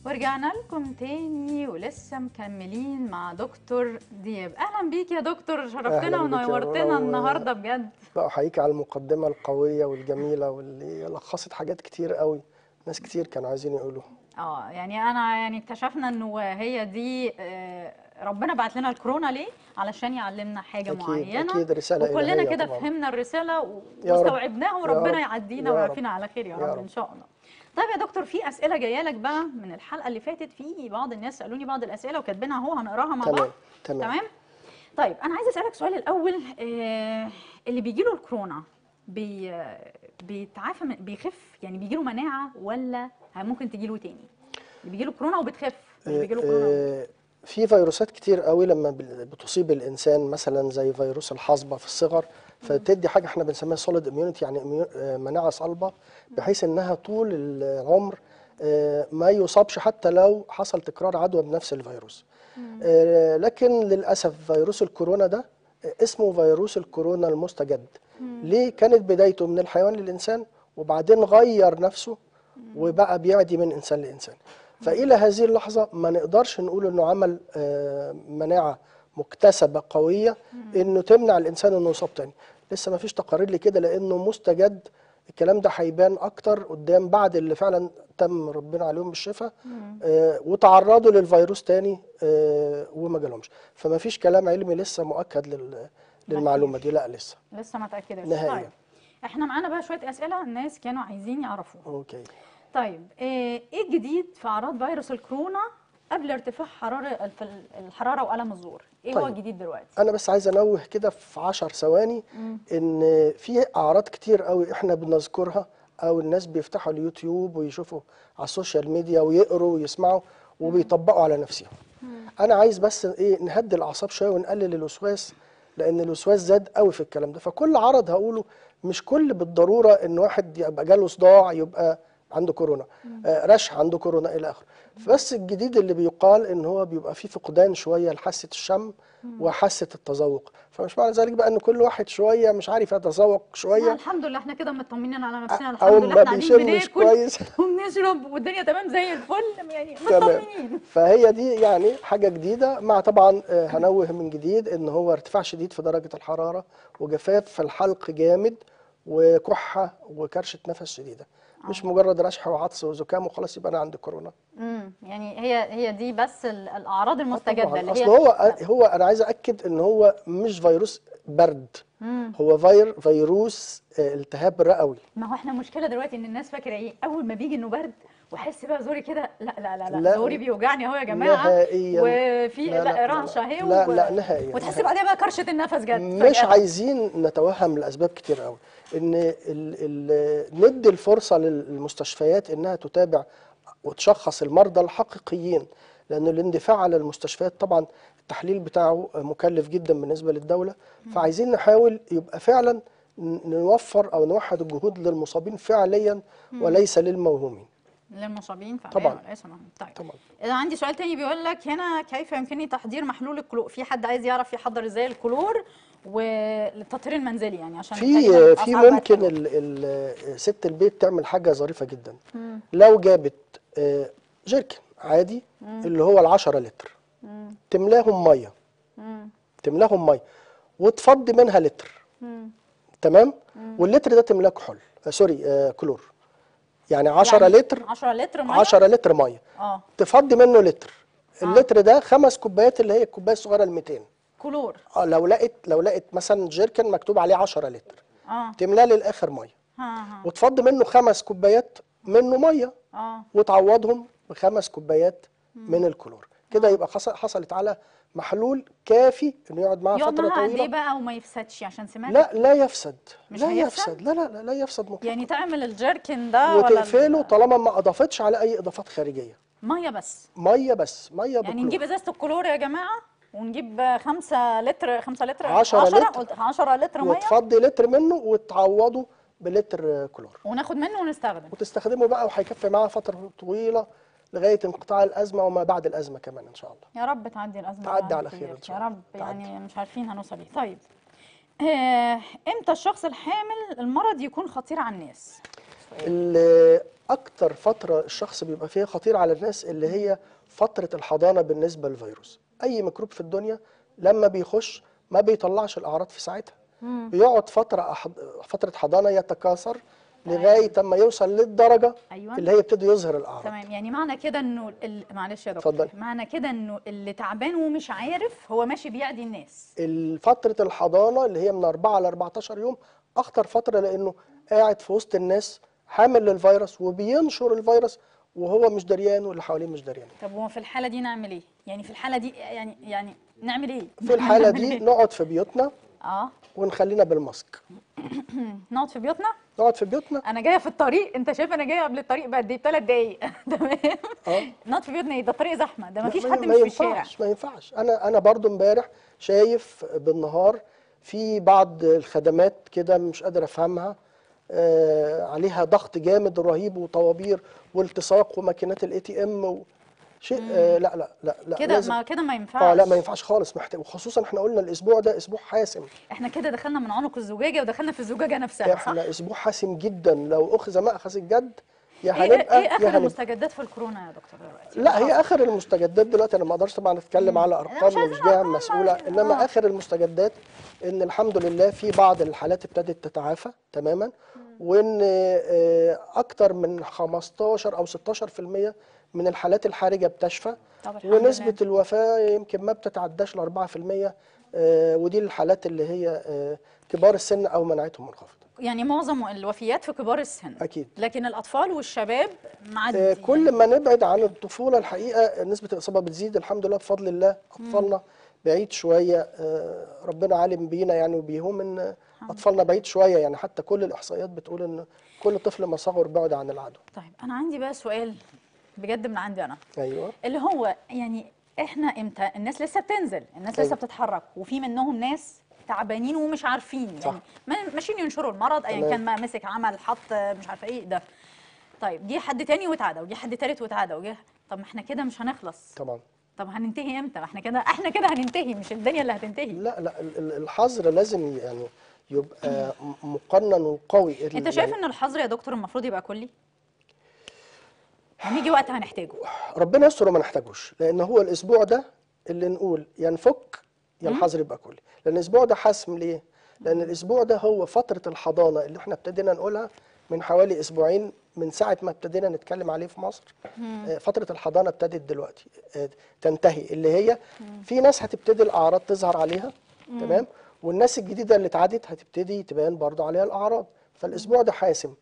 ورجعنا لكم تاني ولسه مكملين مع دكتور دياب اهلا بيك يا دكتور شرفتنا أهلاً بيك يا ونورتنا رنا و- النهارده بجد لا احييك على المقدمه القويه والجميله واللي لخصت حاجات كتير قوي ناس كتير كانوا عايزين يقولوا اه يعني انا يعني اكتشفنا انه هي دي آه، ربنا بعت لنا الكورونا ليه علشان يعلمنا حاجه اكيد معينه اكيد رساله وكلنا إلهية كده طبعاً. فهمنا الرساله و- يا رب. واستوعبناها يا وربنا رب. يعدينا يا رب. ويعافينا على خير يا يا رب رب. ان شاء الله طيب يا دكتور في اسئله جايه لك بقى من الحلقه اللي فاتت في بعض الناس سالوني بعض الاسئله وكاتبينها اهو هنقراها مع بعض تمام تمام تمام طيب انا عايزه اسالك سؤال الاول آه اللي بيجي له الكورونا بي بيتعافى من بيخف يعني بيجي له مناعه ولا ممكن تجي له تاني اللي بيجي له كورونا وبتخف اللي بيجي له كورونا آه، في فيروسات كتير قوي لما بال- بتصيب الانسان مثلا زي فيروس الحصبه في الصغر فتدي حاجه احنا بنسميها سوليد اميونيتي يعني immu- آه، مناعه صلبه بحيث انها طول العمر آه، ما يصابش حتى لو حصل تكرار عدوى بنفس الفيروس آه، لكن للاسف فيروس الكورونا ده آه، اسمه فيروس الكورونا المستجد ليه كانت بدايته من الحيوان للانسان وبعدين غير نفسه وبقى بيعدي من انسان لانسان فالى هذه اللحظه ما نقدرش نقول انه عمل آه، مناعه مكتسبه قويه انه تمنع الانسان انه يصاب تاني لسه ما فيش تقارير لكده لانه مستجد الكلام ده هيبان اكتر قدام بعد اللي فعلا تم ربنا عليهم بالشفاء آه وتعرضوا للفيروس تاني آه وما جالهمش فما فيش كلام علمي لسه مؤكد لل للمعلومه دي لا لسه لسه ما اتاكدش نهائياً. طيب احنا معانا بقى شويه اسئله الناس كانوا عايزين يعرفوها اوكي طيب ايه إيه الجديد في اعراض فيروس الكورونا قبل ارتفاع حراره في ال- الحراره والم الزور ايه هو طيب. الجديد دلوقتي انا بس عايز انوه كده في 10 ثواني ان في اعراض كتير قوي احنا بنذكرها او الناس بيفتحوا اليوتيوب ويشوفوا على السوشيال ميديا ويقروا ويسمعوا وبيطبقوا على نفسهم انا عايز بس ايه نهدي الاعصاب شويه ونقلل الوسواس لان الوسواس زاد قوي في الكلام ده فكل عرض هقوله مش كل بالضروره ان واحد يبقى جاله صداع يبقى عنده كورونا آه رشح عنده كورونا الى اخره بس الجديد اللي بيقال ان هو بيبقى فيه فقدان شويه لحاسه الشم وحاسه التذوق فمش معنى ذلك بقى ان كل واحد شويه مش عارف يتذوق لا شويه الحمد لله احنا كده مطمنين على نفسنا أو الحمد لله ما احنا قاعدين بيشمش بناكل كويس. وبنشرب والدنيا تمام زي الفل يعني تمام مطمنين فهي دي يعني حاجه جديده مع طبعا آه، هنوه من جديد ان هو ارتفاع شديد في درجه الحراره وجفاف في الحلق جامد وكحه وكرشه نفس شديده مش مجرد رشح وعطس وزكام وخلاص يبقى انا عندي كورونا امم يعني هي هي دي بس ال- الاعراض المستجده طبعاً. اللي اصل هي هو هو انا عايز اكد ان هو مش فيروس برد مم. هو فير فيروس آه، التهاب رئوي ما هو احنا المشكله دلوقتي ان الناس فاكره ايه اول ما بيجي انه برد واحس بقى زوري كده لا لا لا لا, لا. زوري بيوجعني اهو يا جماعه نهائياً. وفي لا، لا, لا، رعشه اهي لا، و- لا، نهائياً. وتحس نهائياً. بعدها بقى كرشه النفس جت مش فجأة. عايزين نتوهم لاسباب كتير قوي ان ال ال ندي الفرصه للمستشفيات انها تتابع وتشخص المرضى الحقيقيين لان الاندفاع على المستشفيات طبعا التحليل بتاعه مكلف جدا بالنسبه للدوله فعايزين نحاول يبقى فعلا ن- نوفر او نوحد الجهود للمصابين فعليا وليس للموهومين للمصابين فعليا طبعاً. وليس معهم. طيب طبعا اذا عندي سؤال تاني بيقول لك هنا كيف يمكنني تحضير محلول الكلور في حد عايز يعرف يحضر ازاي الكلور والتطهير المنزلي يعني عشان في تقريباً في أصعب ممكن أكل. ال- ال- ست البيت تعمل حاجه ظريفه جدا لو جابت آه، جيركن عادي اللي هو العشرة لتر تملاهم ميه مم. تملاهم ميه وتفضي منها لتر مم. تمام واللتر ده تملاه كحول آه سوري آه كلور يعني 10 يعني لتر 10 لتر ميه 10 لتر ميه اه تفضي منه لتر اللتر ده خمس كوبايات اللي هي الكوبايه الصغيره ال 200 كلور اه لو لقيت لو لقيت مثلا جيركن مكتوب عليه 10 لتر اه تملاه للاخر ميه ها ها وتفضي منه خمس كوبايات منه ميه اه وتعوضهم بخمس كوبايات من الكلور كده يبقى حص- حصلت على محلول كافي انه يقعد معاه يقعد فتره معاها قد ايه طويله بقى وما يفسدش عشان سمعت لا لا يفسد مش لا هيفسد؟ يفسد لا لا لا, لا يفسد مطلقا يعني تعمل الجيركن ده ولا وتقفله ال- طالما ما اضافتش على اي اضافات خارجيه ميه بس ميه بس ميه يعني بكلور نجيب ازازه الكلور يا جماعه ونجيب 5 لتر 5 لتر 10 10 لتر. قلت 10 لتر ميه وتفضي لتر منه وتعوضه بلتر كلور وناخد منه ونستخدم وتستخدمه بقى وهيكفي معاه فتره طويله لغايه انقطاع الازمه وما بعد الازمه كمان ان شاء الله يا رب تعدي الازمه تعدي دي على خير إن شاء يا الله. رب تعدي. يعني مش عارفين هنوصل ايه طيب آه، امتى الشخص الحامل المرض يكون خطير على الناس سؤال اللي اكتر فتره الشخص بيبقى فيها خطير على الناس اللي هي فتره الحضانه بالنسبه للفيروس اي ميكروب في الدنيا لما بيخش ما بيطلعش الاعراض في ساعتها بيقعد فتره أحض... فتره حضانه يتكاثر لغايه اما يوصل للدرجه ايوه اللي هي يبتدي يظهر الاعراض تمام يعني معنى كده انه ال... معلش يا دكتور اتفضلي. معنى كده انه اللي تعبان ومش عارف هو ماشي بيعدي الناس فتره الحضانه اللي هي من 4 ل 14 يوم اخطر فتره لانه قاعد في وسط الناس حامل للفيروس وبينشر الفيروس وهو مش دريان واللي حواليه مش دريان طب وفي الحاله دي نعمل ايه يعني في الحاله دي يعني يعني نعمل ايه في الحاله نعمل دي إيه؟ نقعد في بيوتنا اه ونخلينا بالماسك نقعد في بيوتنا نقعد في بيوتنا انا جايه في الطريق انت شايف انا جايه قبل الطريق بقد ايه بثلاث دقايق تمام اه نقعد في بيوتنا ايه ده الطريق زحمه ده لا، مفيش ما- حد ما مش في الشارع ينفعش ما ينفعش انا انا برضو امبارح شايف بالنهار في بعض الخدمات كده مش قادر افهمها آه عليها ضغط جامد رهيب وطوابير والتصاق وماكينات الاي تي ام شيء آه لا لا لا لا كده لازم ما كده ما ينفعش اه لا ما ينفعش خالص محتاج وخصوصا احنا قلنا الاسبوع ده اسبوع حاسم احنا كده دخلنا من عنق الزجاجه ودخلنا في الزجاجه نفسها صح احنا اسبوع حاسم جدا لو اخذ ماخذ الجد يا ايه هنبقى ايه اخر يا هنبقى المستجدات في الكورونا يا دكتور دلوقتي لا هي اخر المستجدات دلوقتي انا ما اقدرش طبعا اتكلم على مش ارقام عايزين مش جهه أرقام، مسؤوله عايزين- انما آه. اخر المستجدات ان الحمد لله في بعض الحالات ابتدت تتعافى تماما وان آه، اكتر من 15 او 16% من الحالات الحرجه بتشفى طب الحمد ونسبه لله. الوفاه يمكن ما بتتعداش ال 4% آه، ودي الحالات اللي هي آه، كبار السن او مناعتهم منخفضه يعني معظم الوفيات في كبار السن اكيد لكن الاطفال والشباب معدي آه، كل ما نبعد عن الطفولة الحقيقة نسبة الإصابة بتزيد الحمد لله بفضل الله أطفالنا بعيد شوية آه، ربنا عالم بينا يعني وبيهم إن أطفالنا بعيد شوية يعني حتى كل الإحصائيات بتقول إن كل طفل ما صغر بعد عن العدوى طيب انا عندي بقى سؤال بجد من عندي انا أيوه اللي هو يعني احنا امتى الناس لسه بتنزل الناس لسه أيوة. بتتحرك وفي منهم ناس تعبانين ومش عارفين صح. يعني ما- ماشيين ينشروا المرض ايا تمام. كان ما مسك عمل حط مش عارفه ايه ده طيب جه حد تاني واتعدى وجه حد تالت واتعدى وجه طب ما احنا كده مش هنخلص طبعا طب هننتهي امتى ما احنا كده احنا كده هننتهي مش الدنيا اللي هتنتهي لا لا ال- ال- الحظر لازم يعني يبقى م- مقنن وقوي انت شايف ان الحظر يا دكتور المفروض يبقى كلي هنيجي وقت هنحتاجه ربنا يستر وما نحتاجوش لان هو الاسبوع ده اللي نقول يا نفك يا الحظر يبقى كلي لان الاسبوع ده حسم ليه لان الاسبوع ده هو فتره الحضانه اللي احنا ابتدينا نقولها من حوالي اسبوعين من ساعه ما ابتدينا نتكلم عليه في مصر آه، فتره الحضانه ابتدت دلوقتي آه، تنتهي اللي هي في ناس هتبتدي الاعراض تظهر عليها تمام والناس الجديده اللي اتعدت هتبتدي تبان برضو عليها الاعراض فالاسبوع ده حاسم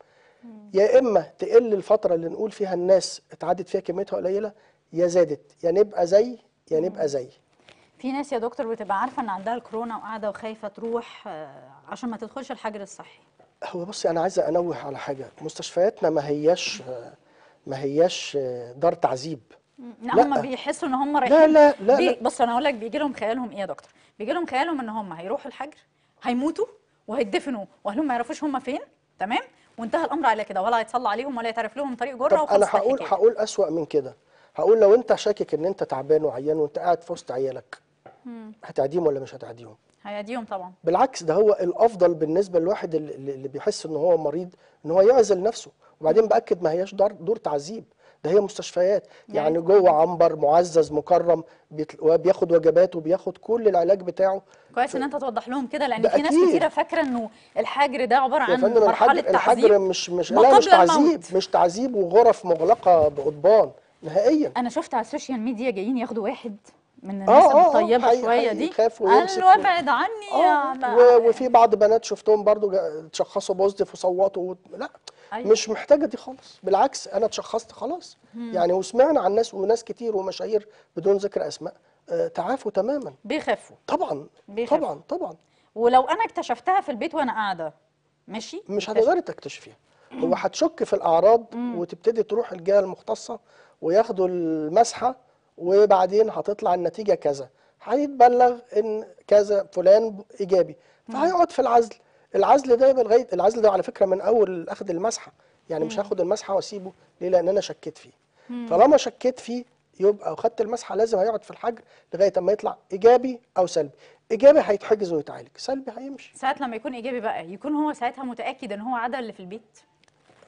يا اما تقل الفتره اللي نقول فيها الناس اتعدت فيها كميتها قليله يا زادت يا نبقى زي يا نبقى زي في ناس يا دكتور بتبقى عارفه ان عندها الكورونا وقاعده وخايفه تروح آه، عشان ما تدخلش الحجر الصحي هو بصي انا عايزه انوه على حاجه مستشفياتنا ما هياش ما هياش دار تعذيب لا, لا. هم بيحسوا ان هم لا رايحين لا لا, بي... لا. بص انا هقول لك بيجي لهم خيالهم ايه يا دكتور بيجي لهم خيالهم ان هم هيروحوا الحجر هيموتوا وهيدفنوا واهلهم ما يعرفوش هم فين تمام وانتهى الامر على كده ولا هيتصلى عليهم ولا يتعرف لهم طريق جره طب انا وخلصت هقول الحكاية. هقول اسوأ من كده هقول لو انت شاكك ان انت تعبان وعيان وانت قاعد في وسط عيالك هتعديهم ولا مش هتعديهم هيديهم طبعا بالعكس ده هو الافضل بالنسبه للواحد اللي, اللي بيحس ان هو مريض ان هو يعزل نفسه وبعدين باكد ما هياش دار دور تعذيب ده هي مستشفيات يعني يعني جوه عنبر معزز مكرم بيت- وبياخد وجبات وبياخد كل العلاج بتاعه كويس ان انت توضح لهم كده لان ده في ناس أكيد. كتيره فاكره انه الحجر ده عباره يا عن فندم مرحله الحجر الحجر تعذيب مش مش ما لا مش قبل الموت. تعذيب مش تعذيب وغرف مغلقه بقضبان نهائيا انا شفت على السوشيال ميديا جايين ياخدوا واحد من آه، الناس آه، آه، الطيبه حقيقي- شويه حقيقي دي يخاف قال ويمسك له و- ابعد عني يا اه ما- و- وفي بعض بنات شفتهم برضو جا- اتشخصوا بوزيتيف وصوتوا و... لا أيوة. مش محتاجه دي خالص بالعكس انا اتشخصت خلاص يعني وسمعنا عن ناس وناس كتير ومشاهير بدون ذكر اسماء آه تعافوا تماما بيخافوا طبعا بيخافوا. طبعا طبعا ولو انا اكتشفتها في البيت وانا قاعده ماشي مش اكتشف- هتقدري تكتشفيها هو هتشك في الاعراض وتبتدي تروح الجهه المختصه وياخدوا المسحه وبعدين هتطلع النتيجه كذا هيتبلغ ان كذا فلان ايجابي فهيقعد في العزل العزل ده يبقى لغايه العزل ده على فكره من اول اخذ المسحه يعني مش هاخد المسحه واسيبه ليه لان انا شكيت فيه طالما شكيت فيه يبقى وخدت المسحه لازم هيقعد في الحجر لغايه اما يطلع ايجابي او سلبي ايجابي هيتحجز ويتعالج سلبي هيمشي ساعات لما يكون ايجابي بقى يكون هو ساعتها متاكد ان هو عدا اللي في البيت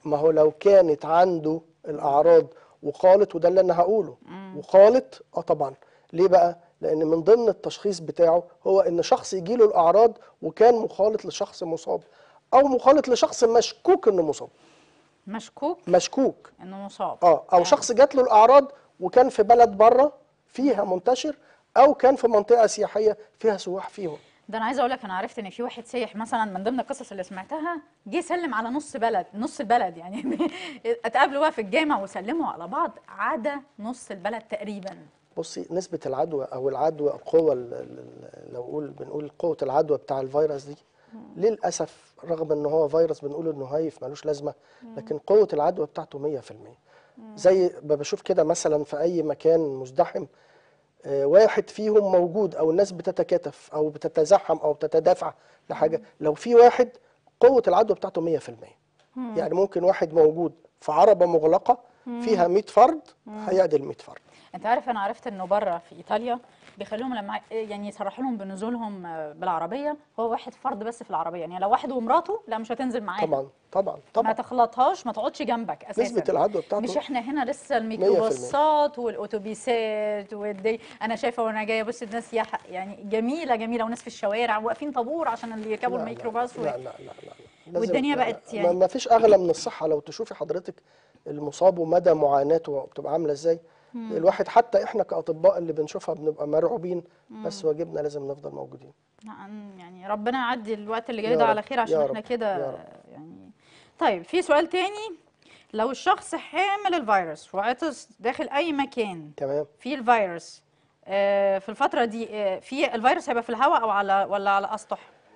ما هو لو كانت عنده الاعراض وقالت وده اللي انا هقوله وقالت اه طبعا ليه بقى لان من ضمن التشخيص بتاعه هو ان شخص يجيله الاعراض وكان مخالط لشخص مصاب او مخالط لشخص مشكوك انه مصاب مشكوك مشكوك انه مصاب اه او شخص جات له الاعراض وكان في بلد بره فيها منتشر او كان في منطقه سياحيه فيها سواح فيهم ده انا عايزه اقول لك انا عرفت ان في واحد سايح مثلا من ضمن القصص اللي سمعتها جه سلم على نص بلد نص البلد يعني اتقابلوا بقى في الجامع وسلموا على بعض عدا نص البلد تقريبا بصي نسبة العدوى أو العدوى القوة ال- ال- لو قول بنقول قوة العدوى بتاع الفيروس دي للأسف رغم إن هو فيروس بنقول إنه هايف ملوش لازمة لكن قوة العدوى بتاعته 100% زي ما بشوف كده مثلا في أي مكان مزدحم آه، واحد فيهم موجود أو الناس بتتكاتف أو بتتزحم أو بتتدافع لحاجة لو في واحد قوة العدوى بتاعته 100% يعني ممكن واحد موجود في عربة مغلقة فيها 100 فرد هيعدل 100 فرد انت عارف انا عرفت انه بره في ايطاليا بيخلوهم لما يعني يصرحوا لهم بنزولهم آه، بالعربيه هو واحد فرد بس في العربيه يعني لو واحد ومراته لا مش هتنزل معاه طبعا طبعا ما طبعا تخلطهاش ما تقعدش جنبك اساسا نسبة العدوى بتاعته مش احنا هنا لسه الميكروباصات والاوتوبيسات والدي انا شايفه وانا جايه بص الناس سياحه يعني جميله جميله وناس في الشوارع واقفين طابور عشان اللي يركبوا لا، لا، الميكروباص لا و- لا لا لا, لا. لازم- والدنيا لا، بقت لا. يعني- ما فيش اغلى من الصحه لو تشوفي حضرتك المصاب ومدى معاناته بتبقى عامله ازاي الواحد حتى احنا كاطباء اللي بنشوفها بنبقى مرعوبين بس واجبنا لازم نفضل موجودين نعم، يعني ربنا يعدي الوقت اللي جاي يا ده رب، على خير عشان يا احنا رب، كده يا رب. يعني طيب في سؤال تاني لو الشخص حامل الفيروس وعطس داخل اي مكان تمام فيه الفيروس آه، في الفترة دي آه، في الفيروس هيبقى في الهواء او على ولا على اسطح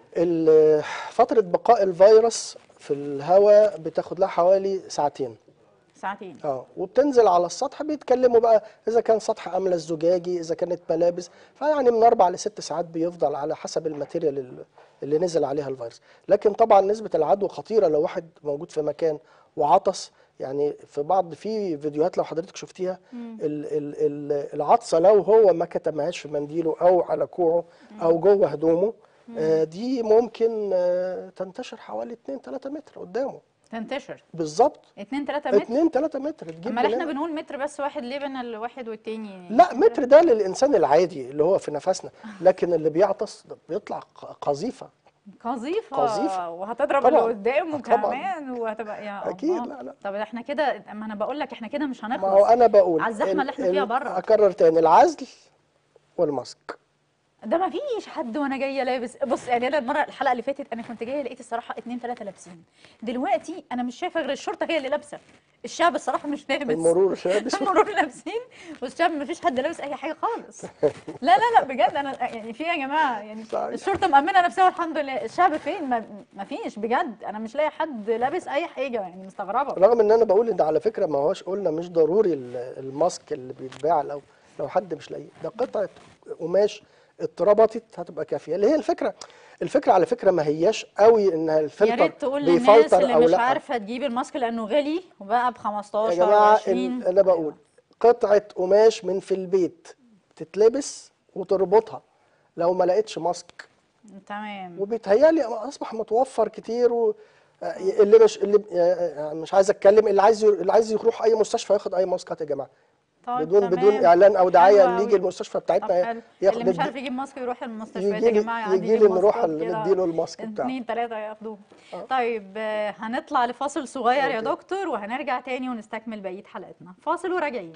ال- فتره بقاء الفيروس في الهواء بتاخد لها حوالي ساعتين ساعتين اه وبتنزل على السطح بيتكلموا بقى اذا كان سطح املس زجاجي اذا كانت ملابس فيعني من اربع لست ساعات بيفضل على حسب الماتيريال ال- اللي نزل عليها الفيروس لكن طبعا نسبه العدوى خطيره لو واحد موجود في مكان وعطس يعني في بعض في فيديوهات لو حضرتك شفتيها ال ال ال العطسه لو هو ما كتمهاش في منديله او على كوعه او جوه هدومه آه، دي ممكن آه، تنتشر حوالي 2 3 متر قدامه تنتشر بالظبط 2 3 متر 2 3 متر تجيب امال احنا بناء. بنقول متر بس واحد ليه بين الواحد والتاني لا متر ده للانسان العادي اللي هو في نفسنا لكن اللي بيعطس ده بيطلع ق- قذيفه قذيفة قذيفة. وهتضرب طبعاً. اللي قدامه طبعاً. كمان وهتبقى يا أكيد، الله. لا، لا. طب احنا كده ما انا بقول لك احنا كده مش هنخلص ما هو انا بقول على الزحمة ال- اللي احنا ال- فيها بره. اكرر تاني العزل والماسك ده ما فيش حد وانا جايه لابس بص يعني انا المره الحلقه اللي فاتت انا كنت جايه لقيت الصراحه اتنين تلاته لابسين دلوقتي انا مش شايفه غير الشرطه هي اللي لابسه الشعب الصراحه مش لابس المرور لابس المرور لابسين والشعب ما فيش حد لابس اي حاجه خالص لا لا لا بجد انا يعني في يا جماعه يعني صحيح. الشرطه مأمنه نفسها والحمد لله الشعب فين ما, ما فيش بجد انا مش لاقي حد لابس اي حاجه يعني مستغربه رغم ان انا بقول ان على فكره ما هوش قلنا مش ضروري ال- الماسك اللي بيتباع لو لو حد مش لاقيه ده قطعه قماش اتربطت هتبقى كافيه اللي هي الفكره الفكره على فكره ما هياش قوي انها يا الفلتر ريت تقول للناس بيفلتر اللي او مش لا عارفه تجيب الماسك لانه غلي وبقى ب 15 يا جماعه 20 ال- انا بقول قطعه قماش من في البيت تتلبس وتربطها لو ما لقيتش ماسك تمام وبيتهيألي اصبح متوفر كتير و آه، اللي مش اللي آه، مش عايز اتكلم اللي عايز اللي عايز يروح اي مستشفى ياخد اي ماسكات يا جماعه طيب بدون تمام. بدون اعلان او دعايه حلو اللي يجي أوي. المستشفى طب بتاعتنا حلو ياخد اللي مش عارف الد- يجيب ماسك يروح المستشفيات يجي يا لي- جماعه عادي يجي يجيب لي نروح ماسكات ال- كده. نديله الماسك بتاعه. اتنين تلاته ياخدوه طيب آه، هنطلع لفاصل صغير يا أوكي. دكتور وهنرجع تاني ونستكمل بقيه حلقتنا فاصل وراجعين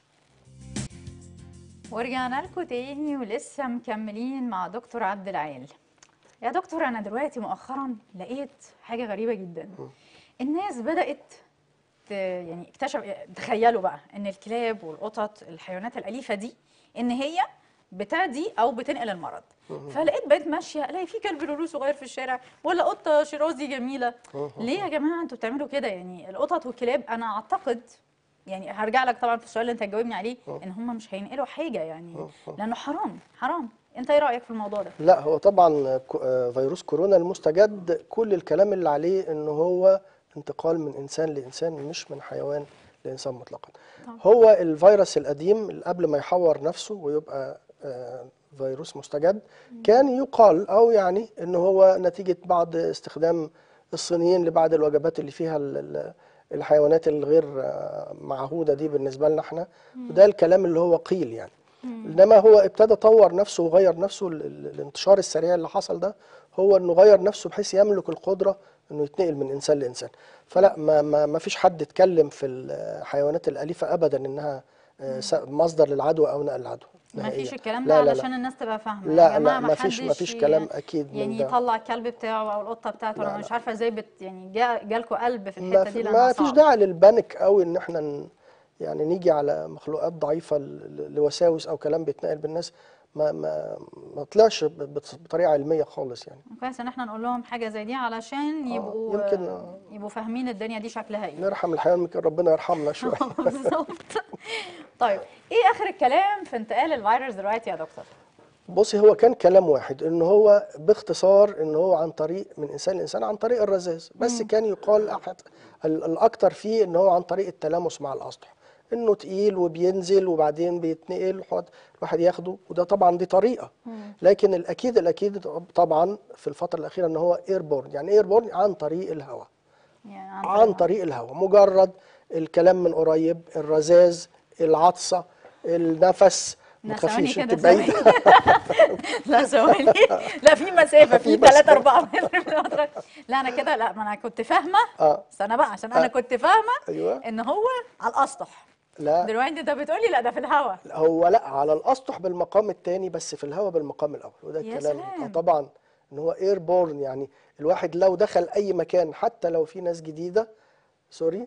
ورجعنا لكم تاني ولسه مكملين مع دكتور عبد العال يا دكتور انا دلوقتي مؤخرا لقيت حاجه غريبه جدا الناس بدات ت- يعني اكتشف تخيلوا بقى ان الكلاب والقطط الحيوانات الاليفه دي ان هي بتعدي او بتنقل المرض فلقيت بقيت ماشيه الاقي في كلب لولو صغير في الشارع ولا قطه شيرازي جميله ليه يا جماعه انتوا بتعملوا كده يعني القطط والكلاب انا اعتقد يعني هرجع لك طبعا في السؤال اللي انت هتجاوبني عليه ان هم مش هينقلوا حاجه يعني لانه حرام حرام انت ايه رايك في الموضوع ده لا هو طبعا كو- آه، فيروس كورونا المستجد كل الكلام اللي عليه ان هو انتقال من انسان لانسان مش من حيوان لانسان مطلقا هو الفيروس القديم اللي قبل ما يحور نفسه ويبقى آه، فيروس مستجد كان يقال او يعني ان هو نتيجه بعض استخدام الصينيين لبعض الوجبات اللي فيها ال- ال- الحيوانات الغير آه، معهوده دي بالنسبه لنا احنا وده الكلام اللي هو قيل يعني انما هو ابتدى طور نفسه وغير نفسه ال- ال- الانتشار السريع اللي حصل ده هو انه غير نفسه بحيث يملك القدره انه يتنقل من انسان لانسان فلا ما ما, ما فيش حد اتكلم في الحيوانات الاليفه ابدا انها آه، س- مصدر للعدوى او نقل العدوى ما نهائياً. فيش الكلام ده لا لا علشان لا الناس تبقى فاهمه لا يا جماعه لا ما فيش ما حدش فيش ي- كلام اكيد يعني من ده يطلع الكلب بتاعه او القطه بتاعته انا لا، مش لا. عارفه ازاي بت يعني جا جالكوا قلب في ما, الحته في دي لانها ما فيش صعبة. داعي للبانيك قوي ان احنا ن- يعني نيجي على مخلوقات ضعيفه ل- ل- لوساوس او كلام بيتنقل بالناس ما ما ما طلعش ب- بت- بطريقه علميه خالص يعني كويس ان احنا نقول لهم حاجه زي دي علشان آه، يبقوا يمكن، آه. يبقوا فاهمين الدنيا دي شكلها ايه نرحم الحيوان يمكن ربنا يرحمنا شويه بالظبط طيب ايه اخر الكلام في انتقال الفيروس دلوقتي يا دكتور بصي هو كان كلام واحد ان هو باختصار ان هو عن طريق من انسان لانسان عن طريق الرذاذ بس كان يقال احد ال- الاكتر فيه ان هو عن طريق التلامس مع الاسطح انه تقيل وبينزل وبعدين بيتنقل وحد- الواحد ياخده وده طبعا دي طريقه لكن الاكيد الاكيد طبعا في الفتره الاخيره ان هو ايربورن يعني ايربورن عن طريق الهواء يعني عن طريق الهواء مجرد الكلام من قريب الرذاذ العطسه النفس ما لا، ثواني تخافيش كده، انت بعيد لا ثواني لا في مسافه في في 3 مسافة. 4 متر من الأطراف. لا انا كده لا ما انا كنت فاهمه اه استنى بقى عشان انا آه. كنت فاهمه ايوه ان هو على الاسطح لا دلوقتي انت بتقولي لا ده في الهواء هو لا على الاسطح بالمقام الثاني بس في الهواء بالمقام الاول وده يا الكلام سلام. آه طبعا ان هو اير بورن يعني الواحد لو دخل اي مكان حتى لو في ناس جديده سوري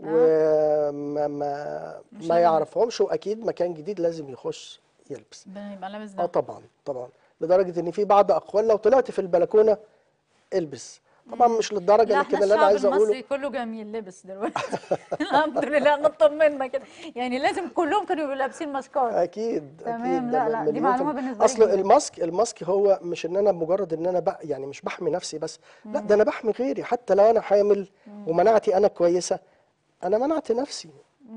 وما ما مش ما لازم. يعرفهمش واكيد مكان جديد لازم يخش يلبس بيبقى لابس اه ده طبعا طبعا لدرجه ان في بعض اقوال لو طلعت في البلكونه البس طبعا مش للدرجه لا لكن احنا اللي انا الشعب عايز اقوله المصري كله جميل لبس دلوقتي الحمد لله احنا اطمنا كده يعني لازم كلهم كانوا يبقوا لابسين ماسكات اكيد تمام، اكيد لا، ده لا، دي مليون في معلومة المية. بالنسبة لي اصل جديدة. الماسك الماسك هو مش ان انا مجرد ان انا بق يعني مش بحمي نفسي بس لا ده انا بحمي غيري حتى لو انا حامل ومناعتي انا كويسه انا منعت نفسي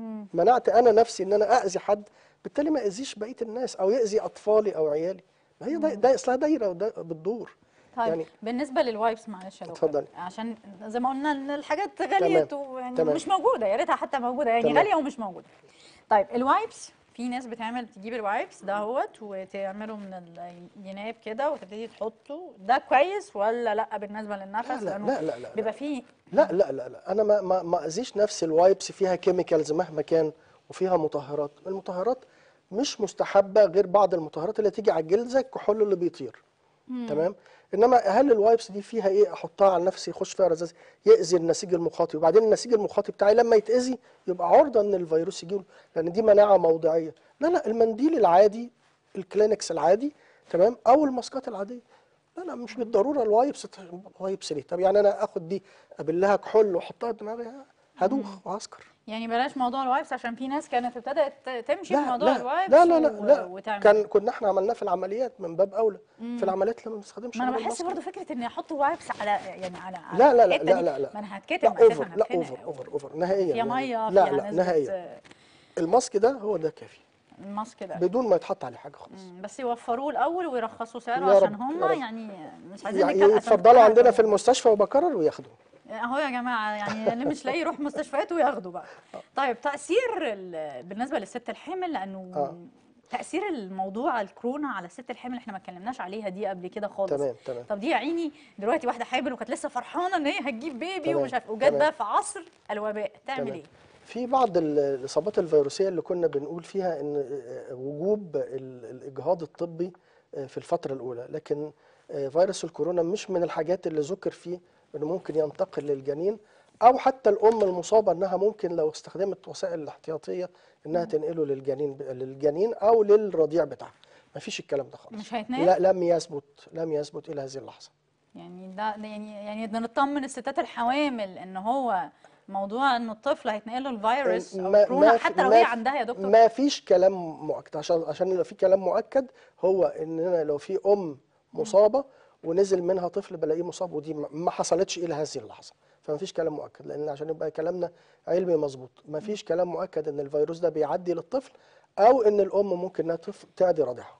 منعت انا نفسي ان انا اذي حد بالتالي ما اذيش بقيه الناس او ياذي اطفالي او عيالي ما هي ده, ده اصلها دايره وده بتدور طيب يعني بالنسبه للوايبس معلش يا دكتور اتفضلي. عشان زي ما قلنا ان الحاجات غليت ويعني تمام. مش موجوده يا ريتها حتى موجوده يعني تمام. غاليه ومش موجوده طيب الوايبس في ناس بتعمل تجيب الوايبس دهوت وتعمله من الجناب كده وتبتدي تحطه ده كويس ولا لا بالنسبه للنفس لا لا لأنه لا لا, لا. بيبقى فيه لا لا لا لا انا ما ما ما اذيش نفسي الوايبس فيها كيميكالز مهما كان وفيها مطهرات المطهرات مش مستحبه غير بعض المطهرات اللي تيجي على الجلد زي الكحول اللي بيطير تمام انما هل الوايبس دي فيها ايه احطها على نفسي يخش فيها رذاذ ياذي النسيج المخاطي وبعدين النسيج المخاطي بتاعي لما يتاذي يبقى عرضه ان الفيروس يجيله لان دي مناعه موضعيه لا لا المنديل العادي الكلينكس العادي تمام او الماسكات العاديه لا لا مش بالضروره الوايبس وايبس ليه طب يعني انا اخد دي ابلها كحول واحطها دماغي هدوخ وهسكر يعني بلاش موضوع الوايبس عشان في ناس كانت ابتدت تمشي في لا موضوع لا الوايبس لا لا لا, و- لا. وتعمل كان كنا احنا عملناه في العمليات من باب اولى في العمليات لما بنستخدمش ما انا غير بحس الماسك. برضو فكره اني احط وايبس على يعني على على لا لا لا الحتة لا دي. لا لا ما انا هتكتم لا أساساً اوفر لا هتخنق. اوفر اوفر اوفر نهائيا فيها يعني. ميه لا فيها لا نسبة، نهائيا آه، الماسك ده هو ده كافي الماسك ده بدون ما يتحط عليه حاجه خالص مم، بس يوفروه الاول ويرخصوا سعره يا عشان رب، هم يا رب. يعني مش عايزين يعني نتكلم عشان يتفضلوا نتكلم عندنا في عن- المستشفى وبكرر وياخدوا اهو يا جماعه يعني اللي مش لاقي يروح مستشفيات وياخدوا بقى طيب تاثير ال- بالنسبه للست الحامل لانه آه. تاثير الموضوع الكورونا على الست الحامل احنا ما اتكلمناش عليها دي قبل كده خالص تمام تمام طب دي يا عيني دلوقتي واحده حامل وكانت لسه فرحانه ان هي هتجيب بيبي تمام، ومش عارف وجت تمام. بقى في عصر الوباء تعمل تمام. ايه؟ في بعض ال- الاصابات الفيروسيه اللي كنا بنقول فيها ان آه، وجوب ال- الاجهاض الطبي آه، في الفتره الاولى لكن آه، فيروس الكورونا مش من الحاجات اللي ذكر فيه انه ممكن ينتقل للجنين او حتى الام المصابه انها ممكن لو استخدمت وسائل الاحتياطيه انها تنقله للجنين للجنين او للرضيع بتاعها ما فيش الكلام ده خالص مش هيتنقل؟ لا لم يثبت لم يثبت الى هذه اللحظه يعني ده ده يعني يعني بدنا نطمن الستات الحوامل ان هو موضوع انه الطفل هيتنقل له الفيروس او ما- الكورونا ما في- حتى لو ما هي في- عندها يا دكتور ما فيش كلام مؤكد عشان عشان لو في كلام مؤكد هو ان أنا لو في ام مصابه ونزل منها طفل بلاقيه مصاب ودي ما- ما حصلتش الى هذه اللحظه فما فيش كلام مؤكد لان عشان يبقى كلامنا علمي مظبوط ما فيش كلام مؤكد ان الفيروس ده بيعدي للطفل او ان الام ممكن انها تف- تعدي رضيعها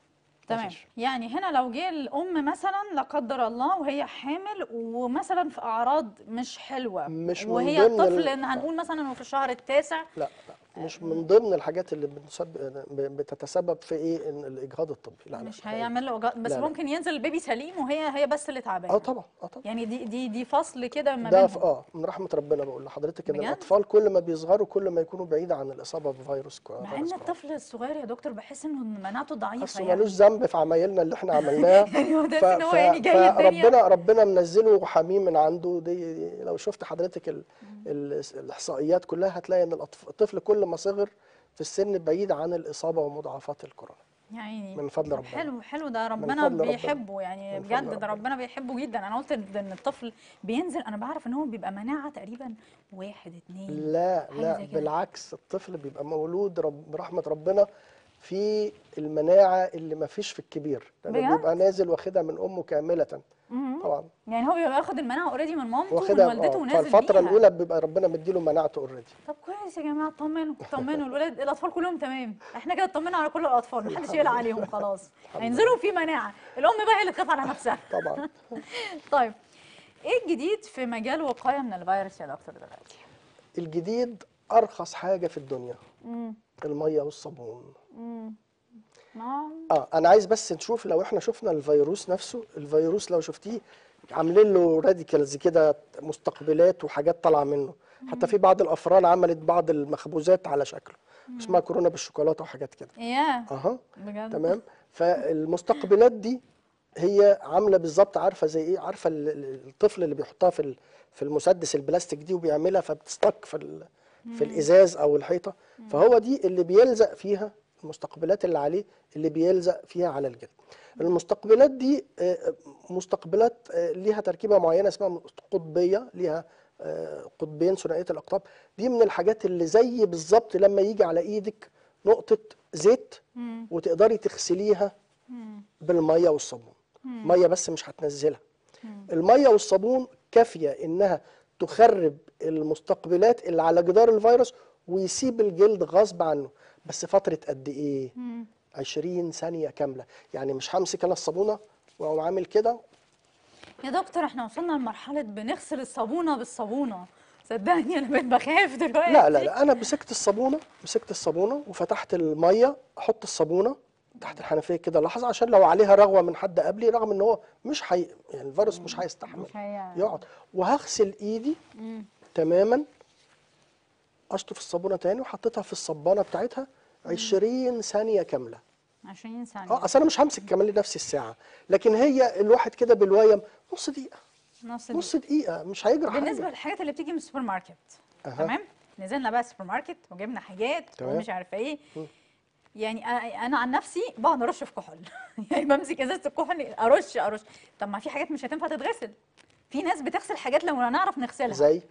تمام مفيش. يعني هنا لو جه الام مثلا لا قدر الله وهي حامل ومثلا في اعراض مش حلوه مش من وهي ضمن الطفل ال- ان هنقول مثلا انه في الشهر التاسع لا لا مش من ضمن الحاجات اللي بتسبب بتتسبب في ايه إن الاجهاض الطبي لا لا مش هيعمل له وجع- بس لا، لا. ممكن ينزل البيبي سليم وهي هي بس اللي تعبانه اه طبعا اه طبعا يعني دي دي دي فصل كده ما ده في بينهم اه من رحمه ربنا بقول لحضرتك ان بجد؟ الاطفال كل ما بيصغروا كل ما يكونوا بعيد عن الاصابه بفيروس كو- مع ان فيروس كورونا الطفل الصغير يا دكتور بحس انه مناعته ضعيفه اصله يعني ملوش ذنب في عمايلنا اللي احنا عملناها يعني هو ده ف- ان هو ف- يعني جاي الدنيا فربنا ربنا منزله حميم من عنده دي, دي لو شفت حضرتك ال ال الاحصائيات كلها هتلاقي ان الأطف- الطفل كل ما صغر في السن بعيد عن الاصابه ومضاعفات الكرونا يعني من فضل طب ربنا. حلو حلو ده ربنا فضل ربنا. بيحبه يعني من فضل بجد ده ربنا. ربنا بيحبه جدا انا قلت ان الطفل بينزل انا بعرف ان هو بيبقى مناعه تقريبا واحد اتنين لا حاجة لا زي كده. بالعكس الطفل بيبقى مولود رب برحمه ربنا في المناعه اللي ما فيش في الكبير لانه بجد؟ بيبقى نازل واخدها من امه كامله مهم. طبعا يعني هو بيبقى واخد المناعه اوريدي من مامته ومن واخدها والدته اه ونازل فالفتره بيها الاولى بيبقى ربنا مديله مناعته اوريدي طب كويس يا جماعه اطمنوا اطمنوا الولاد الاطفال كلهم تمام احنا كده اطمنا على كل الاطفال محدش الحمد يقلق لله. عليهم خلاص الحمد هينزلوا في مناعه الام بقى هي اللي تخاف على نفسها طبعا طيب ايه الجديد في مجال وقايه من الفيروس يا دكتور دلوقتي الجديد ارخص حاجه في الدنيا امم الميه والصابون امم اه اه انا عايز بس نشوف لو احنا شفنا الفيروس نفسه الفيروس لو شفتيه عاملين له راديكالز كده مستقبلات وحاجات طالعه منه حتى في بعض الافران عملت بعض المخبوزات على شكله اسمها كورونا بالشوكولاته وحاجات كده ياه اها بجد تمام فالمستقبلات دي هي عامله بالظبط عارفه زي ايه عارفه ال- ال- الطفل اللي بيحطها في ال- في المسدس البلاستيك دي وبيعملها فبتستك في ال- في الازاز او الحيطه فهو دي اللي بيلزق فيها المستقبلات اللي عليه اللي بيلزق فيها على الجلد المستقبلات دي آه، مستقبلات آه، ليها تركيبه معينه اسمها قطبيه ليها آه، قطبين ثنائيه الاقطاب دي من الحاجات اللي زي بالظبط لما يجي على ايدك نقطه زيت مم. وتقدري تغسليها مم. بالميه والصابون ميه بس مش هتنزلها مم. الميه والصابون كافيه انها تخرب المستقبلات اللي على جدار الفيروس ويسيب الجلد غصب عنه بس فتره قد ايه مم. 20 ثانيه كامله يعني مش همسك انا الصابونه واقوم عامل كده يا دكتور احنا وصلنا لمرحله بنغسل الصابونه بالصابونه صدقني انا بقيت بخاف دلوقتي لا لا لا انا مسكت الصابونه مسكت الصابونه وفتحت الميه احط الصابونه تحت الحنفيه كده لحظه عشان لو عليها رغوه من حد قبلي رغم ان هو مش حي... يعني الفيروس مش هيستحمل مش هي يقعد وهغسل ايدي مم. تماما اشطف الصابونه تاني وحطيتها في الصبانه بتاعتها 20 ثانيه كامله 20 ثانيه اه اصل انا مش همسك كمان لنفس الساعه لكن هي الواحد كده بالويم نص دقيقه نص نص دقيقه مش هيجرى بالنسبه حاجه للحاجات اللي بتيجي من السوبر ماركت أها. تمام نزلنا بقى السوبر ماركت وجبنا حاجات تمام. ومش عارفه ايه مم. يعني أ- انا عن نفسي بقعد ارش في كحول يعني بمسك ازازه الكحول ارش ارش طب ما في حاجات مش هتنفع تتغسل في ناس بتغسل حاجات لو نعرف نغسلها زي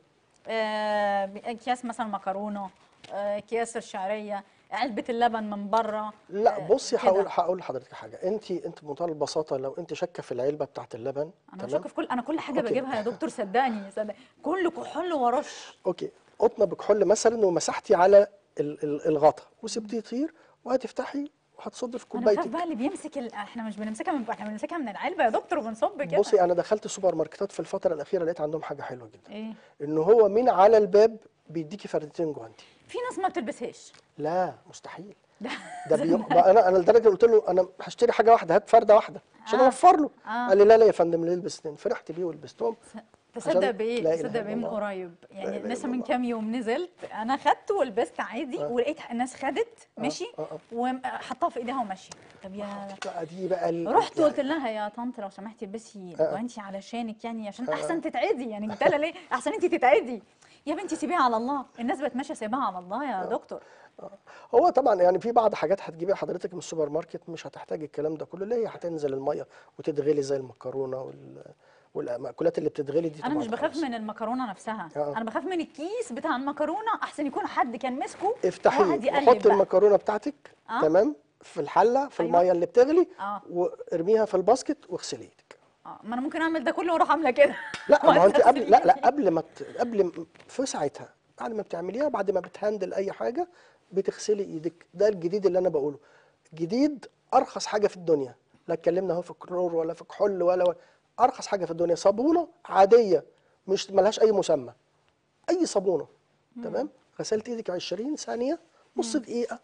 آه اكياس مثلا مكرونه آه اكياس الشعريه علبه اللبن من بره لا آه، بصي كده. هقول هقول لحضرتك حاجه انت انت بمنتهى البساطه لو انت شاكه في العلبه بتاعت اللبن انا بشك في كل انا كل حاجه أوكي. بجيبها يا دكتور صدقني صدق كل كحول ورش اوكي قطنه بكحول مثلا ومسحتي على ال- ال- الغطا وسبتيه يطير وهتفتحي وهتصبي في انا بخاف كوبايتك بقى اللي بيمسك ال... احنا مش بنمسكها من احنا بنمسكها من العلبه يا دكتور وبنصب كده بصي انا دخلت سوبر ماركتات في الفتره الاخيره لقيت عندهم حاجه حلوه جدا ايه ان هو من على الباب بيديكي فردتين جوانتي في ناس ما بتلبسهاش لا مستحيل ده ده بيو... بقى انا انا لدرجه قلت له انا هشتري حاجه واحده هات فرده واحده عشان آه. اوفر له آه. قال لي لا لا يا فندم ليه البس اتنين فرحت بيه ولبستهم تصدق عشان- بايه لا إله تصدق إلا بايه من الله. قريب يعني إله لسه إلا من الله. كام يوم نزلت انا خدته ولبست عادي آه. ولقيت الناس خدت ماشي آه، آه. وحطها في ايديها وماشيه طب يا بقى دي بقى ال... رحت يعني قلت لها يا طنط لو سمحتي البسي آه. جوانتي علشانك يعني عشان آه. احسن تتعدي يعني قلت لها ليه احسن انت تتعدي يا بنتي سيبيها على الله الناس بقت ماشيه سيبها على الله يا دكتور هو طبعا يعني في بعض حاجات هتجيبيها حضرتك من السوبر ماركت مش هتحتاج الكلام ده كله اللي هي هتنزل الميه وتتغلي زي المكرونه وال... والمأكولات اللي بتتغلي دي انا طبعا مش بخاف خلاص. من المكرونه نفسها آه. انا بخاف من الكيس بتاع المكرونه احسن يكون حد كان مسكه افتحيه وقعد يقلب وحط بقى. المكرونه بتاعتك آه. تمام في الحله في أيوة. الميه اللي بتغلي اه وارميها في الباسكت واغسلي ايدك اه ما انا ممكن اعمل ده كله واروح عامله كده لا ما هو انت وأغسل قبل لا لا إيدي. قبل ما ت... قبل م- في ساعتها بعد ما بتعمليها بعد ما بتهندل اي حاجه بتغسلي ايدك ده الجديد اللي انا بقوله جديد ارخص حاجه في الدنيا لا اتكلمنا اهو في كلور ولا في كحول ولا, ولا ارخص حاجه في الدنيا صابونه عاديه مش ملهاش اي مسمى اي صابونه تمام غسلت ايدك 20 ثانيه نص دقيقه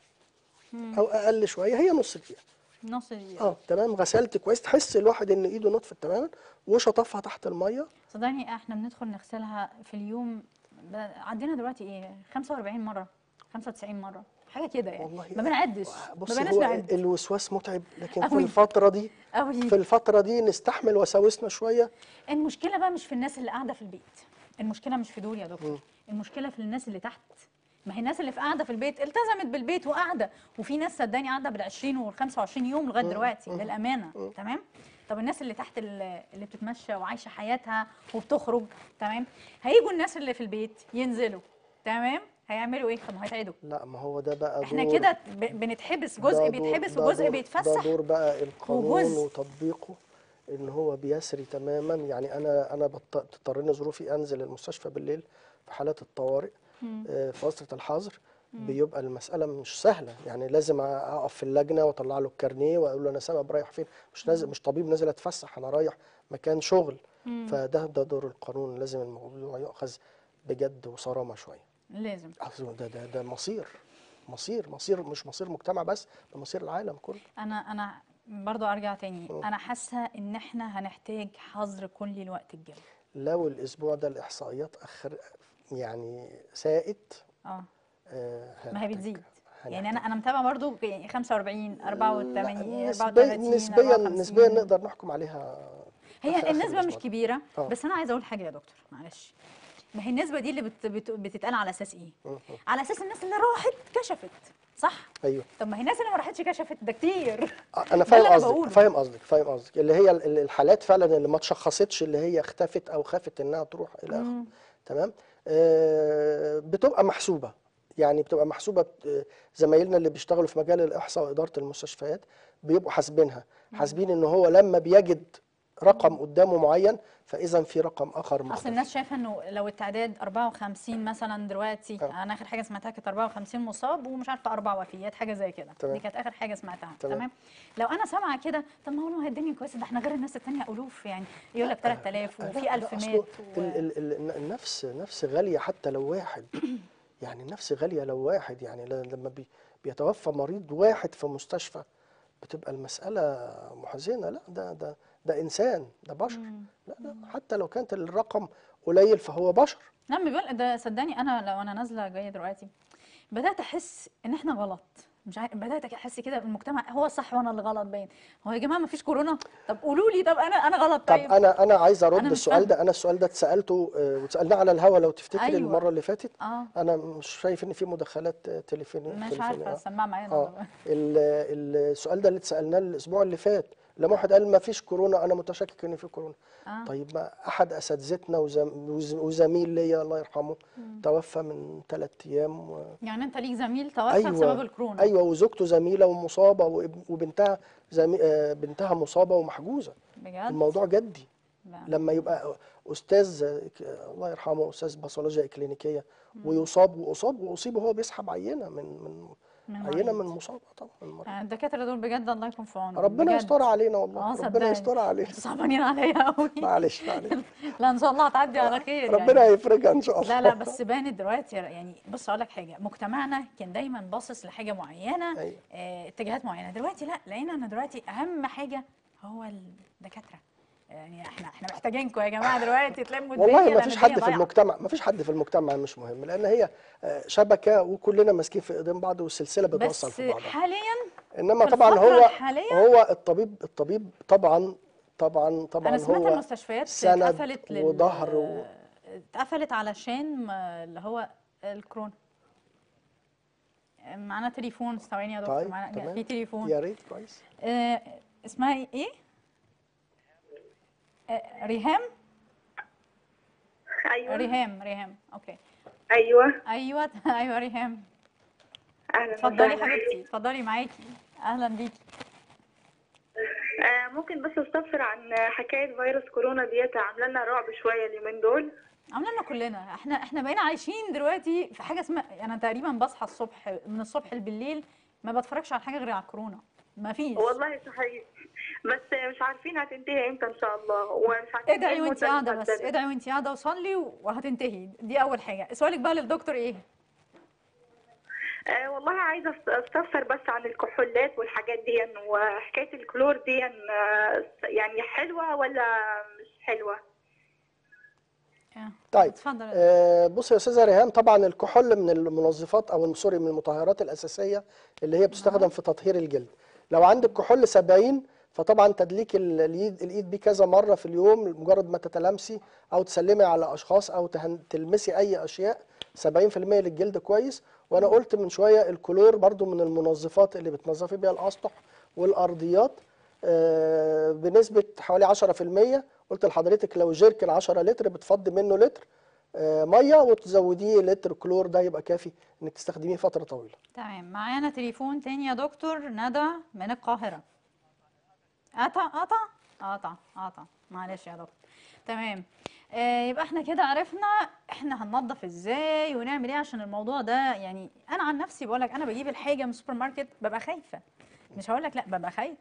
او اقل شويه هي نص دقيقه نص دقيقة اه تمام غسلت كويس تحس الواحد ان ايده نطفت تماما وشطفها تحت الميه صدقني احنا بندخل نغسلها في اليوم ب- عدينا دلوقتي ايه 45 مرة 95 مرة حاجة كده يعني والله ما بنعدش ما بص بقناش هو نعد الوسواس متعب لكن في أوي. الفتره دي قوي في الفتره دي نستحمل وساوسنا شويه المشكله بقى مش في الناس اللي قاعده في البيت المشكله مش في دول يا دكتور المشكله في الناس اللي تحت ما هي الناس اللي في قاعده في البيت التزمت بالبيت وقاعده وفي ناس صدقني قاعده بال20 وال25 يوم لغايه دلوقتي للامانه تمام طب الناس اللي تحت ال- اللي بتتمشى وعايشه حياتها وبتخرج تمام هيجوا الناس اللي في البيت ينزلوا تمام هيعملوا ايه طب ما هيتعدوا لا ما هو ده بقى احنا دور كده ب- بنتحبس ده جزء دور- بيتحبس ده وجزء دور- بيتفسح ده دور بقى القانون وجزء- وتطبيقه ان هو بيسري تماما يعني انا انا بضط- بتضطرني ظروفي انزل المستشفى بالليل في حالات الطوارئ آه، في فتره الحظر بيبقى المساله مش سهله يعني لازم اقف في اللجنه واطلع له الكارنيه واقول له انا سبب رايح فين مش نازل مش طبيب نازل اتفسح انا رايح مكان شغل فده ده دور القانون لازم الموضوع يؤخذ بجد وصرامه شويه لازم أصل ده ده ده مصير مصير مصير مش مصير مجتمع بس ده مصير العالم كله انا انا برضو ارجع تاني انا حاسه ان احنا هنحتاج حظر كلي الوقت الجاي لو الاسبوع ده الاحصائيات اخر يعني سائت اه آه، ما هي هنحتاج- بتزيد يعني هنحتاج. انا انا متابعه برضو يعني 45 84 لا، نسبيا 34 نسبيا 54. نسبيا نقدر نحكم عليها آخر- هي آخر النسبه مش الأسبوع. كبيره آه. بس انا عايزه اقول حاجه يا دكتور معلش ما هي النسبه دي اللي بت بت بتتقال على اساس ايه على اساس الناس اللي راحت كشفت صح ايوه طب ما هي الناس اللي ما راحتش كشفت ده كتير آه، انا ده فاهم اللي أنا قصدك بقوله. فاهم قصدك فاهم قصدك اللي هي ال- الحالات فعلا اللي ما اتشخصتش اللي هي اختفت او خافت انها تروح الى اخره تمام آه، بتبقى محسوبه يعني بتبقى محسوبه آه، زمايلنا اللي بيشتغلوا في مجال الاحصاء واداره المستشفيات بيبقوا حاسبينها حاسبين ان هو لما بيجد رقم قدامه معين فاذا في رقم اخر اصل مختلف الناس شايفه انه لو التعداد 54 مثلا دلوقتي آه. انا اخر حاجه سمعتها كانت 54 مصاب ومش عارفه اربع وفيات حاجه زي كده تمام. دي كانت اخر حاجه سمعتها تمام. تمام لو انا سامعه كده طب ما هو هي الدنيا كويسه ده احنا غير الناس التانيه الوف يعني يقول لك 3000 لا، وفي لا، 1000 أصله مات و... ال- ال- ال- النفس نفس غالية حتى لو واحد يعني النفس غالية لو واحد يعني ل- لما بي بيتوفى مريض واحد في مستشفى بتبقى المسألة محزنة لا ده ده ده إنسان ده بشر لا لا حتى لو كانت الرقم قليل فهو بشر لما بيقول ده صدقني انا لو انا نازله جايه دلوقتي بدات احس ان احنا غلط مش عارف بدات احس كده المجتمع هو الصح وانا اللي غلط باين هو يا جماعه ما فيش كورونا طب قولوا لي طب انا انا غلط طب طيب أنا أنا عايز أرد أنا مش السؤال فاهمة. ده أنا السؤال ده اتسألته آه، واتسألناه على الهوا لو تفتكر أيوة. المرة اللي فاتت اه أنا مش شايف إن في مداخلات آه، تليفونية مش تليفونية، عارفه آه. السماعه معايا اه والله. ال- السؤال ده اللي اتسالناه الاسبوع اللي فات لما واحد قال ما فيش كورونا انا متشكك ان في كورونا آه. طيب ما احد اساتذتنا وزم- وز- وزميل ليا الله يرحمه توفى من ثلاث ايام و... يعني انت ليك زميل توفى بسبب الكورونا ايوه وزوجته زميله ومصابه واب- وبنتها زمي... آه، بنتها مصابه ومحجوزه بجد الموضوع جدي لا. لما يبقى استاذ آه، ك- الله يرحمه استاذ باثولوجيا اكلينيكيه ويصاب واصاب واصيب وهو بيسحب عينه من من من عينه مريض. من مصابه طبعا من مريض. آه، الدكاتره دول بجد الله يكون في عونهم ربنا بجد. يستر علينا والله اه ربنا صدقني. يستر علينا صعبانين عليا قوي معلش معلش لا ان شاء الله هتعدي على خير ربنا يعني. يفرجها ان شاء الله لا لا بس بانت دلوقتي يعني بص اقول لك حاجه مجتمعنا كان دايما باصص لحاجه معينه أيوة. آه، اتجاهات معينه دلوقتي لا لقينا ان دلوقتي اهم حاجه هو الدكاتره يعني احنا احنا محتاجينكم يا جماعه دلوقتي تلموا الدنيا والله ما لأن فيش الدنيا حد في ضايعة. المجتمع ما فيش حد في المجتمع مش مهم لان هي آه، شبكه وكلنا ماسكين في ايدين بعض والسلسله بتوصل بس في بعضها حاليا انما في طبعا الفترة هو الحالية- هو الطبيب الطبيب طبعا طبعا طبعا انا سمعت هو المستشفيات سند اتقفلت لل وظهر و... اتقفلت علشان ما- اللي هو الكورونا معانا تليفون ثواني يا دكتور طيب معانا تمام في تليفون يا ريت كويس آه، اسمها ايه؟ آه، ريهام؟ ايوه ريهام ريهام اوكي ايوه ايوه ايوه ريهام اهلا اتفضلي وسهلا. حبيبتي اتفضلي معاكي اهلا بيكي آه ممكن بس استفسر عن حكايه فيروس كورونا ديت عامله لنا رعب شويه اليومين دول عامله لنا كلنا احنا احنا بقينا عايشين دلوقتي في حاجه اسمها انا تقريبا بصحى الصبح من الصبح بالليل ما بتفرجش على حاجه غير على الكورونا مفيش والله صحيح بس مش عارفين هتنتهي امتى ان شاء الله ومش عارفين ادعي ايه وانت المدة قاعده بس المحددة. ادعي وانت قاعده وصلي وهتنتهي دي اول حاجه سؤالك بقى للدكتور ايه آه والله عايزه أست- استفسر بس عن الكحولات والحاجات دي وحكايه الكلور دي آه، يعني حلوه ولا مش حلوه آه، طيب اتفضل آه، بص يا استاذه ريهام طبعا الكحول من المنظفات او سوري من المطهرات الاساسيه اللي هي بتستخدم في تطهير الجلد لو عندك كحول 70 فطبعا تدليك ال- الايد الايد بيه كذا مره في اليوم مجرد ما تتلامسي او تسلمي على اشخاص او تهن- تلمسي اي اشياء 70% للجلد كويس وانا قلت من شويه الكلور برضو من المنظفات اللي بتنظفي بيها الاسطح والارضيات آه، بنسبه حوالي 10% قلت لحضرتك لو جيركن 10 لتر بتفضي منه لتر آه، ميه وتزوديه لتر كلور ده يبقى كافي انك تستخدميه فتره طويله تمام معانا تليفون تاني يا دكتور ندى من القاهرة قطع قطع قطع قطع معلش يا دكتور تمام آه يبقى احنا كده عرفنا احنا هننظف ازاي ونعمل ايه عشان الموضوع ده يعني انا عن نفسي بقول لك انا بجيب الحاجه من السوبر ماركت ببقى خايفه مش هقول لك لا ببقى خايف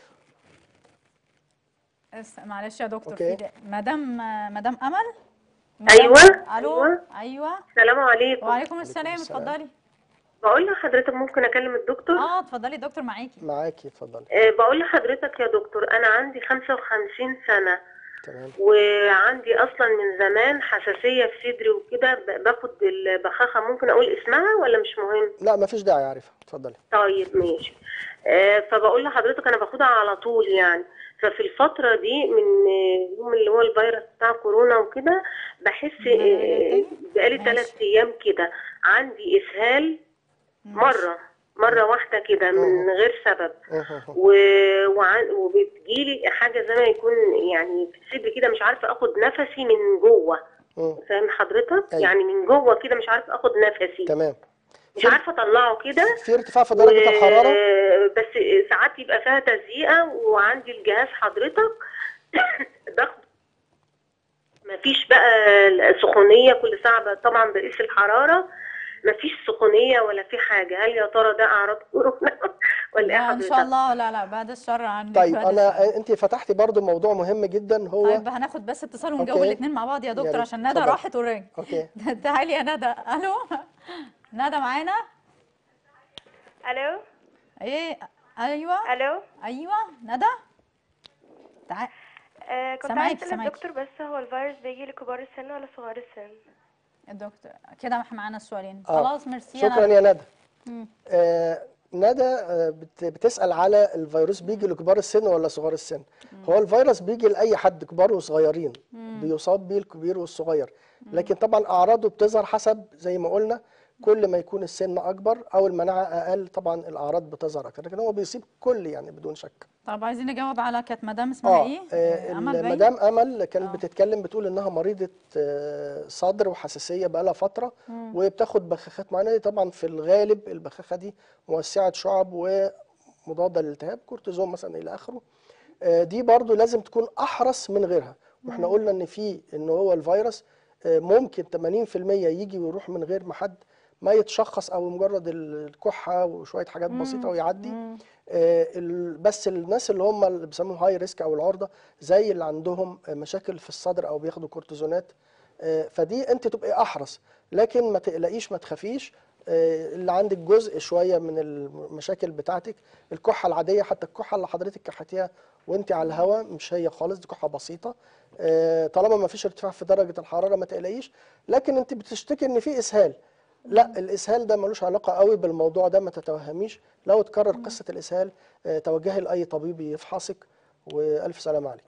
بس معلش يا دكتور أوكي. في ده مدام مدام امل أيوة، الو أيوة. ايوه السلام عليكم وعليكم السلام السلام. اتفضلي بقول لحضرتك ممكن اكلم الدكتور اه اتفضلي دكتور معاكي معاكي اتفضلي أه بقول لحضرتك يا دكتور انا عندي 55 سنة تمام وعندي اصلا من زمان حساسية في صدري وكده ب- باخد البخاخة ممكن اقول اسمها ولا مش مهم لا مفيش داعي عارفها اتفضلي طيب ماشي أه فبقول لحضرتك انا باخدها على طول يعني ففي الفترة دي من آه، يوم اللي هو الفيروس بتاع كورونا وكده بحس آه، بقالي ماشي. ثلاث ايام كده عندي اسهال ماشي. مرة مرة واحدة كده من غير سبب أها. و... وعن... وبتجيلي حاجة زي ما يكون يعني في صدري كده مش عارفة اخد نفسي من جوه مم. فاهم حضرتك؟ أيوة. يعني من جوه كده مش عارفة اخد نفسي تمام مش عارفة اطلعه كده في ارتفاع في درجه الحراره و- بس ساعات يبقى فيها تزييقة وعندي الجهاز حضرتك باخد مفيش بقى سخونية كل ساعة بقى طبعا بقيس الحرارة مفيش سخونية ولا في حاجة هل يا ترى ده أعراض كورونا ولا إيه لا ان حضرتك؟ شاء الله لا لا بعد الشر عنك طيب بعد الشر. انا انت فتحتي برضو موضوع مهم جدا هو طيب هناخد بس اتصال ونجاوب أوكي. الاثنين مع بعض يا يا دكتور ريت. عشان ندى اتفضل. راحت ورجعت اوكي تعالي يا ندى الو ندى معانا الو ايه ايوه الو ايوه ندى تعالي آه كنت سامعاكي، عايزه اسال سامعاكي. الدكتور بس هو الفيروس بيجي لكبار السن ولا صغار السن الدكتور كده احنا معانا السؤالين آه. خلاص ميرسي شكرا ندى. يا ندى مم. آه ندى آه بت- بتسأل على الفيروس بيجي لكبار السن ولا صغار السن هو الفيروس بيجي لأي حد كبار وصغيرين بيصاب بيه الكبير والصغير لكن طبعا أعراضه بتظهر حسب زي ما قلنا كل ما يكون السن أكبر أو المناعة أقل طبعا الأعراض بتظهر أكتر لكن هو بيصيب كل يعني بدون شك طب عايزين نجاوب على كانت مدام اسمها ايه آه، امل باين المدام امل كانت آه. بتتكلم بتقول انها مريضه آه، صدر وحساسيه بقالها فتره وبتاخد بخاخات معينه دي طبعا في الغالب البخاخه دي موسعه شعب ومضاده للالتهاب كورتيزون مثلا الى اخره آه، دي برضو لازم تكون احرص من غيرها واحنا قلنا ان في ان هو الفيروس آه، ممكن 80% يجي ويروح من غير ما حد ما يتشخص او مجرد الكحه وشويه حاجات بسيطه ويعدي آه، ال- بس الناس اللي هم اللي بيسموهم هاي ريسك او العرضه زي اللي عندهم آه، مشاكل في الصدر او بياخدوا كورتيزونات آه، فدي انت تبقي احرص لكن ما تقلقيش ما تخافيش آه، اللي عندك جزء شويه من المشاكل بتاعتك الكحه العاديه حتى الكحه اللي حضرتك كحتيها وانت على الهواء مش هي خالص دي كحه بسيطه آه، طالما ما فيش ارتفاع في درجه الحراره ما تقلقيش لكن انت بتشتكي ان في اسهال لا الاسهال ده ملوش علاقه قوي بالموضوع ده ما تتوهميش لو اتكرر قصه الاسهال آه، توجهي لاي طبيب يفحصك والف سلامه عليك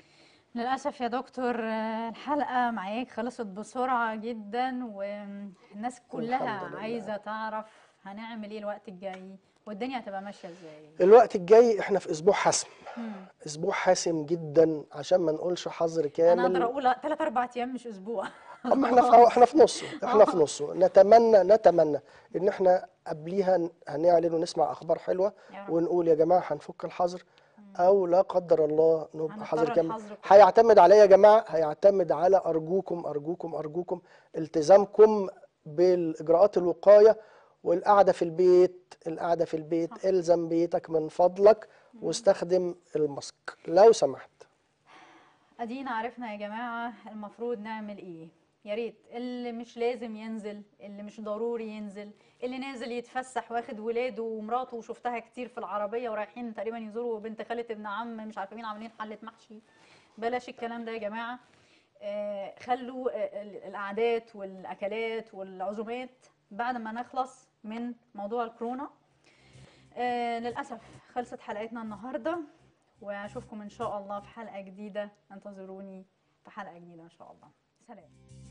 للأسف يا دكتور آه، الحلقة معاك خلصت بسرعة جدا والناس كلها الحمد لله. عايزة تعرف هنعمل ايه الوقت الجاي والدنيا هتبقى ماشية ازاي الوقت الجاي احنا في اسبوع حسم اسبوع حاسم جدا عشان ما نقولش حظر انا كامل اقدر اقول 3 4 ايام مش اسبوع اما احنا في احنا في نصه احنا في نصه نتمنى نتمنى ان احنا قبليها هنعلن ونسمع اخبار حلوه يا رب. ونقول يا جماعه هنفك الحظر او لا قدر الله نبقى هنضطر حظر كامل الحظر كله. هيعتمد عليا يا جماعه هيعتمد على ارجوكم ارجوكم ارجوكم التزامكم بالاجراءات الوقايه والقعده في البيت القعده في البيت صح. الزم بيتك من فضلك واستخدم الماسك لو سمحت ادينا عرفنا يا جماعه المفروض نعمل ايه يا ريت اللي مش لازم ينزل اللي مش ضروري ينزل اللي نازل يتفسح واخد ولاده ومراته وشفتها كتير في العربيه ورايحين تقريبا يزوروا بنت خاله ابن عم مش عارفه مين عاملين حله محشي بلاش الكلام ده يا جماعه آه، خلوا آه، ال- القعدات والاكلات والعزومات بعد ما نخلص من موضوع الكورونا آه للأسف خلصت حلقتنا النهاردة وأشوفكم إن شاء الله في حلقة جديدة انتظروني في حلقة جديدة إن شاء الله سلام